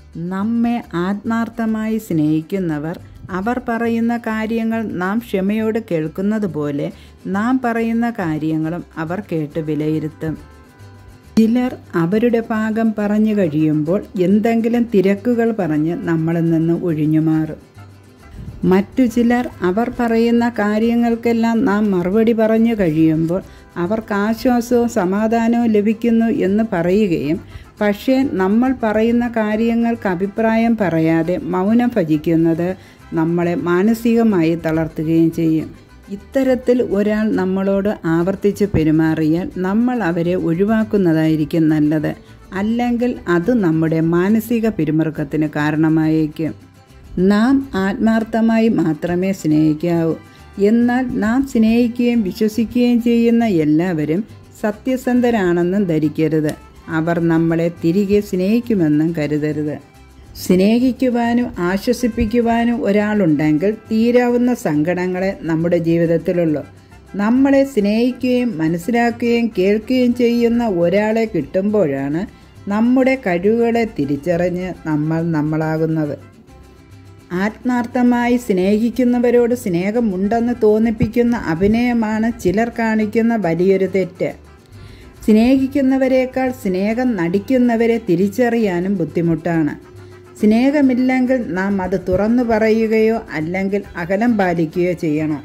നമ്മെ ആത്മാർത്ഥമായി സ്നേഹിക്കുന്നവർ അവർ പറയുന്ന കാര്യങ്ങൾ നാം ക്ഷമയോട് കേൾക്കുന്നത് പോലെ നാം പറയുന്ന കാര്യങ്ങളും അവർ കേട്ട് വിലയിരുത്തും ചിലർ അവരുടെ ഭാഗം പറഞ്ഞു കഴിയുമ്പോൾ എന്തെങ്കിലും തിരക്കുകൾ പറഞ്ഞ് നമ്മളിൽ നിന്ന് ഒഴിഞ്ഞുമാറും മറ്റു ചിലർ അവർ പറയുന്ന കാര്യങ്ങൾക്കെല്ലാം നാം മറുപടി പറഞ്ഞു കഴിയുമ്പോൾ അവർക്ക് ആശ്വാസവും സമാധാനവും ലഭിക്കുന്നു എന്ന് പറയുകയും പക്ഷേ നമ്മൾ പറയുന്ന കാര്യങ്ങൾക്ക് അഭിപ്രായം പറയാതെ മൗനം ഭജിക്കുന്നത് നമ്മളെ മാനസികമായി തളർത്തുകയും ചെയ്യും ഇത്തരത്തിൽ ഒരാൾ നമ്മളോട് ആവർത്തിച്ച് പെരുമാറിയാൽ നമ്മൾ അവരെ ഒഴിവാക്കുന്നതായിരിക്കും നല്ലത് അല്ലെങ്കിൽ അത് നമ്മുടെ മാനസിക പിരിമുറുക്കത്തിന് കാരണമായേക്കും നാം ആത്മാർത്ഥമായി മാത്രമേ സ്നേഹിക്കാവൂ എന്നാൽ നാം സ്നേഹിക്കുകയും വിശ്വസിക്കുകയും ചെയ്യുന്ന എല്ലാവരും സത്യസന്ധരാണെന്നും ധരിക്കരുത് അവർ നമ്മളെ തിരികെ സ്നേഹിക്കുമെന്നും കരുതരുത് സ്നേഹിക്കുവാനും ആശ്വസിപ്പിക്കുവാനും ഒരാളുണ്ടെങ്കിൽ തീരാവുന്ന സങ്കടങ്ങളെ നമ്മുടെ ജീവിതത്തിലുള്ളൂ നമ്മളെ സ്നേഹിക്കുകയും മനസ്സിലാക്കുകയും കേൾക്കുകയും ചെയ്യുന്ന ഒരാളെ കിട്ടുമ്പോഴാണ് നമ്മുടെ കഴിവുകളെ തിരിച്ചറിഞ്ഞ് നമ്മൾ നമ്മളാകുന്നത് ആത്മാർത്ഥമായി സ്നേഹിക്കുന്നവരോട് സ്നേഹമുണ്ടെന്ന് തോന്നിപ്പിക്കുന്ന അഭിനയമാണ് ചിലർ കാണിക്കുന്ന വലിയൊരു തെറ്റ് സ്നേഹിക്കുന്നവരെക്കാൾ സ്നേഹം നടിക്കുന്നവരെ തിരിച്ചറിയാനും ബുദ്ധിമുട്ടാണ് സ്നേഹമില്ലെങ്കിൽ നാം അത് തുറന്നു പറയുകയോ അല്ലെങ്കിൽ അകലം പാലിക്കുകയോ ചെയ്യണം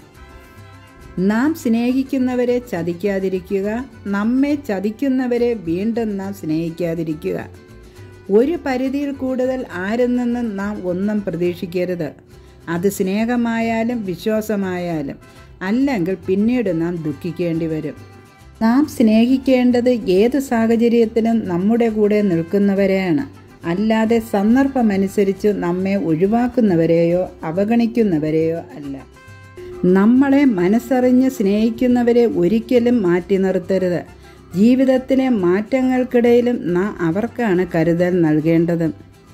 നാം സ്നേഹിക്കുന്നവരെ ചതിക്കാതിരിക്കുക നമ്മെ ചതിക്കുന്നവരെ വീണ്ടും നാം സ്നേഹിക്കാതിരിക്കുക ഒരു പരിധിയിൽ കൂടുതൽ ആരിൽ നിന്നും നാം ഒന്നും പ്രതീക്ഷിക്കരുത് അത് സ്നേഹമായാലും വിശ്വാസമായാലും അല്ലെങ്കിൽ പിന്നീട് നാം ദുഃഖിക്കേണ്ടി വരും നാം സ്നേഹിക്കേണ്ടത് ഏത് സാഹചര്യത്തിലും നമ്മുടെ കൂടെ നിൽക്കുന്നവരെയാണ് അല്ലാതെ സന്ദർഭമനുസരിച്ച് നമ്മെ ഒഴിവാക്കുന്നവരെയോ അവഗണിക്കുന്നവരെയോ അല്ല നമ്മളെ മനസ്സറിഞ്ഞ് സ്നേഹിക്കുന്നവരെ ഒരിക്കലും മാറ്റി നിർത്തരുത് ജീവിതത്തിലെ മാറ്റങ്ങൾക്കിടയിലും നാം അവർക്കാണ് കരുതൽ നൽകേണ്ടത്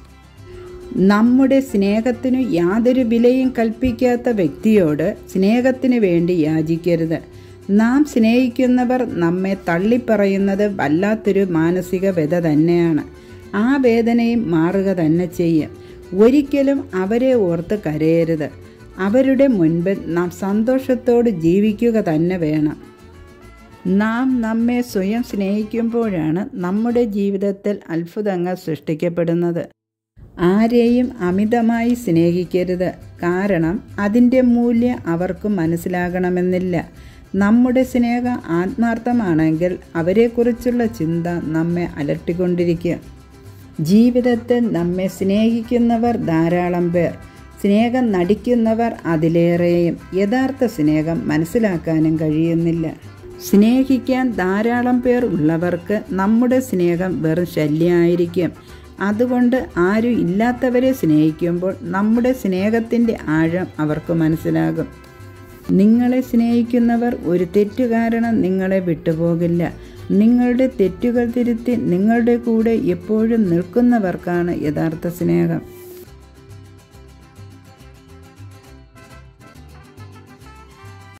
നമ്മുടെ സ്നേഹത്തിനു യാതൊരു വിലയും കൽപ്പിക്കാത്ത വ്യക്തിയോട് സ്നേഹത്തിന് വേണ്ടി യാചിക്കരുത് നാം സ്നേഹിക്കുന്നവർ നമ്മെ തള്ളിപ്പറയുന്നത് വല്ലാത്തൊരു മാനസിക വ്യത തന്നെയാണ് ആ വേദനയും മാറുക തന്നെ ചെയ്യും ഒരിക്കലും അവരെ ഓർത്ത് കരയരുത് അവരുടെ മുൻപിൽ നാം സന്തോഷത്തോട് ജീവിക്കുക തന്നെ വേണം നാം നമ്മെ സ്വയം സ്നേഹിക്കുമ്പോഴാണ് നമ്മുടെ ജീവിതത്തിൽ അത്ഭുതങ്ങൾ സൃഷ്ടിക്കപ്പെടുന്നത് ആരെയും അമിതമായി സ്നേഹിക്കരുത് കാരണം അതിൻ്റെ മൂല്യം അവർക്ക് മനസ്സിലാകണമെന്നില്ല നമ്മുടെ സ്നേഹം ആത്മാർത്ഥമാണെങ്കിൽ അവരെക്കുറിച്ചുള്ള ചിന്ത നമ്മെ അലട്ടിക്കൊണ്ടിരിക്കുക ജീവിതത്തിൽ നമ്മെ സ്നേഹിക്കുന്നവർ ധാരാളം പേർ സ്നേഹം നടിക്കുന്നവർ അതിലേറെയും യഥാർത്ഥ സ്നേഹം മനസ്സിലാക്കാനും കഴിയുന്നില്ല സ്നേഹിക്കാൻ ധാരാളം പേർ ഉള്ളവർക്ക് നമ്മുടെ സ്നേഹം വെറും ശല്യമായിരിക്കും അതുകൊണ്ട് ആരും ഇല്ലാത്തവരെ സ്നേഹിക്കുമ്പോൾ നമ്മുടെ സ്നേഹത്തിൻ്റെ ആഴം അവർക്ക് മനസ്സിലാകും നിങ്ങളെ സ്നേഹിക്കുന്നവർ ഒരു തെറ്റു കാരണം നിങ്ങളെ വിട്ടുപോകില്ല നിങ്ങളുടെ തെറ്റുകൾ തിരുത്തി നിങ്ങളുടെ കൂടെ എപ്പോഴും നിൽക്കുന്നവർക്കാണ് യഥാർത്ഥ സ്നേഹം